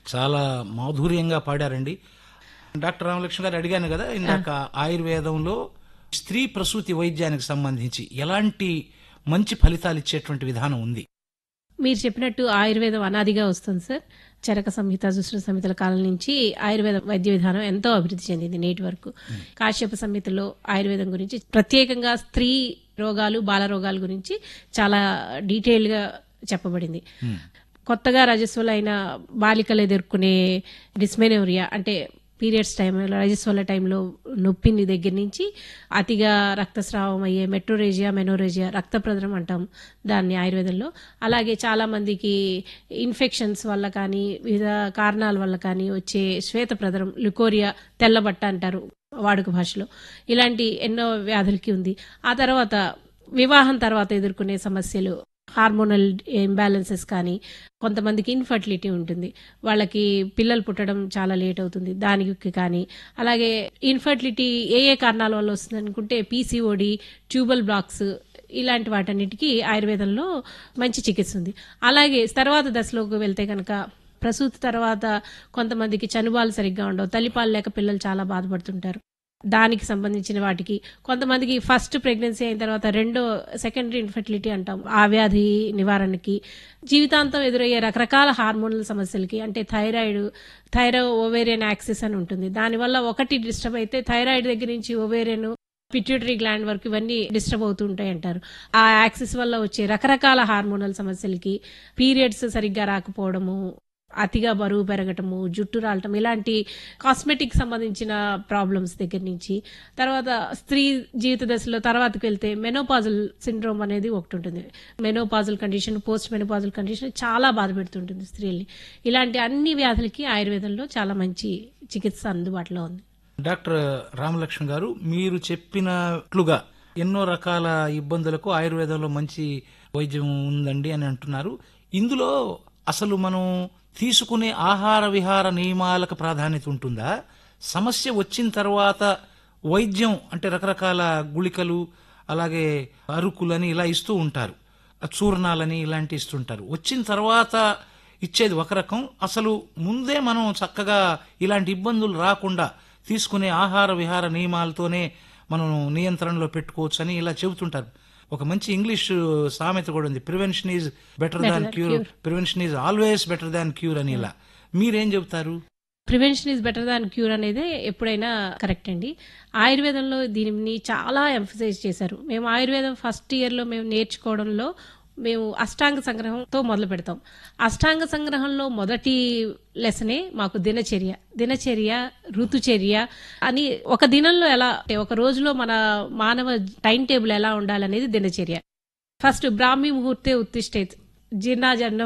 చాలా మాధుర్యంగా పాడారండి డాక్టర్ రామలక్ష్మి గారు అడిగాను కదా ఇందాక ఆయుర్వేదంలో స్త్రీ ప్రసూతి వైద్యానికి సంబంధించి ఎలాంటి మంచి ఫలితాలు ఇచ్చేటువంటి విధానం ఉంది మీరు చెప్పినట్టు ఆయుర్వేదం అనాదిగా వస్తుంది సార్ చరక సంహిత సుశ్రుత సంహితల కాలం నుంచి ఆయుర్వేద వైద్య విధానం ఎంతో అభివృద్ధి చెందింది నేటి వరకు కాశ్యప సంహితలో ఆయుర్వేదం గురించి ప్రత్యేకంగా స్త్రీ రోగాలు బాల రోగాల గురించి చాలా డీటెయిల్ గా చెప్పబడింది కొత్తగా రజస్వలైన బాలికలు ఎదుర్కొనే డిస్మెనోరియా అంటే పీరియడ్స్ టైంలో రజస్వల టైంలో నొప్పిని దగ్గర నుంచి అతిగా రక్తస్రావం అయ్యే మెట్రోరేజియా మెనోరేజియా రక్త ప్రదరం అంటాం దాన్ని ఆయుర్వేదంలో అలాగే చాలా మందికి ఇన్ఫెక్షన్స్ వల్ల కానీ వివిధ కారణాల వల్ల కానీ వచ్చే శ్వేత ప్రదరం లుకోరియా తెల్లబట్ట అంటారు వాడుక భాషలో ఇలాంటి ఎన్నో వ్యాధులకి ఉంది ఆ తర్వాత వివాహం తర్వాత ఎదుర్కొనే సమస్యలు హార్మోనల్ ఇంబ్యాలెన్సెస్ కానీ కొంతమందికి ఇన్ఫర్టిలిటీ ఉంటుంది వాళ్ళకి పిల్లలు పుట్టడం చాలా లేట్ అవుతుంది దానికి కానీ అలాగే ఇన్ఫర్టిలిటీ ఏ ఏ కారణాల వల్ల వస్తుంది అనుకుంటే పీసీఓడి ట్యూబల్ బ్లాక్స్ ఇలాంటి వాటన్నిటికీ ఆయుర్వేదంలో మంచి చికిత్స ఉంది అలాగే తర్వాత దశలోకి వెళ్తే కనుక ప్రసూతి తర్వాత కొంతమందికి చనుబాలు సరిగ్గా ఉండవు తల్లిపాలు లేక పిల్లలు చాలా బాధపడుతుంటారు దానికి సంబంధించిన వాటికి కొంతమందికి ఫస్ట్ ప్రెగ్నెన్సీ అయిన తర్వాత రెండో సెకండరీ ఇన్ఫర్టిలిటీ అంటాం ఆ వ్యాధి నివారణకి జీవితాంతం ఎదురయ్యే రకరకాల హార్మోనల్ సమస్యలకి అంటే థైరాయిడ్ థైరో ఓవేరియన్ యాక్సిస్ అని ఉంటుంది దానివల్ల ఒకటి డిస్టర్బ్ అయితే థైరాయిడ్ దగ్గర నుంచి ఓవేరియన్ పిట్యూటరీ గ్లాండ్ వరకు ఇవన్నీ డిస్టర్బ్ అవుతూ ఉంటాయి అంటారు ఆ యాక్సిస్ వల్ల వచ్చే రకరకాల హార్మోనల్ సమస్యలకి పీరియడ్స్ సరిగ్గా రాకపోవడము అతిగా బరువు పెరగటము జుట్టు రాలటం ఇలాంటి కాస్మెటిక్ సంబంధించిన ప్రాబ్లమ్స్ దగ్గర నుంచి తర్వాత స్త్రీ జీవిత దశలో తర్వాతకి వెళ్తే మెనోపాజల్ సిండ్రోమ్ అనేది ఒకటి ఉంటుంది menopausal condition post menopausal condition చాలా బాధ పెడుతుంటుంది స్త్రీల్ని ఇలాంటి అన్ని వ్యాధులకి ఆయుర్వేదంలో చాలా మంచి చికిత్స అందుబాటులో ఉంది డాక్టర్ రామలక్ష్మి గారు మీరు చెప్పినట్లుగా ఎన్నో రకాల ఇబ్బందులకు ఆయుర్వేదంలో మంచి వైద్యం ఉందండి అని అంటున్నారు ఇందులో అసలు మనం తీసుకునే ఆహార విహార నియమాలకు ప్రాధాన్యత ఉంటుందా సమస్య వచ్చిన తర్వాత వైద్యం అంటే రకరకాల గుళికలు అలాగే అరుకులని ఇలా ఇస్తూ ఉంటారు చూర్ణాలని ఇలాంటి ఇస్తుంటారు వచ్చిన తర్వాత ఇచ్చేది ఒక రకం అసలు ముందే మనం చక్కగా ఇలాంటి ఇబ్బందులు రాకుండా తీసుకునే ఆహార విహార నియమాలతోనే మనం నియంత్రణలో పెట్టుకోవచ్చు అని ఇలా చెబుతుంటారు ఒక మంచి ఇంగ్లీష్ సామెత కూడా ఉంది prevention is better than cure prevention is always better than cure అని ఇలా మీరేం చెబుతారు prevention is better than cure అనేది ఎప్పుడైనా కరెక్ట్ అండి ఆయుర్వేదంలో దీనిని చాలా ఎంఫసైజ్ చేశారు మేము ఆయుర్వేదం ఫస్ట్ ఇయర్లో మేము నేర్చుకోవడంలో మేము అష్టాంగ సంగ్రహంతో మొదలు పెడతాం అష్టాంగ సంగ్రహంలో మొదటి లెసనే మాకు దినచర్య దినచర్య ఋతుచర్య అని ఒక దినంలో ఎలా అంటే ఒక రోజులో మన మానవ టైం టేబుల్ ఎలా ఉండాలనేది దినచర్య ఫస్ట్ బ్రాహ్మీ ముహూర్తే ఉత్తిష్టేత్ జీర్ణాజన్నం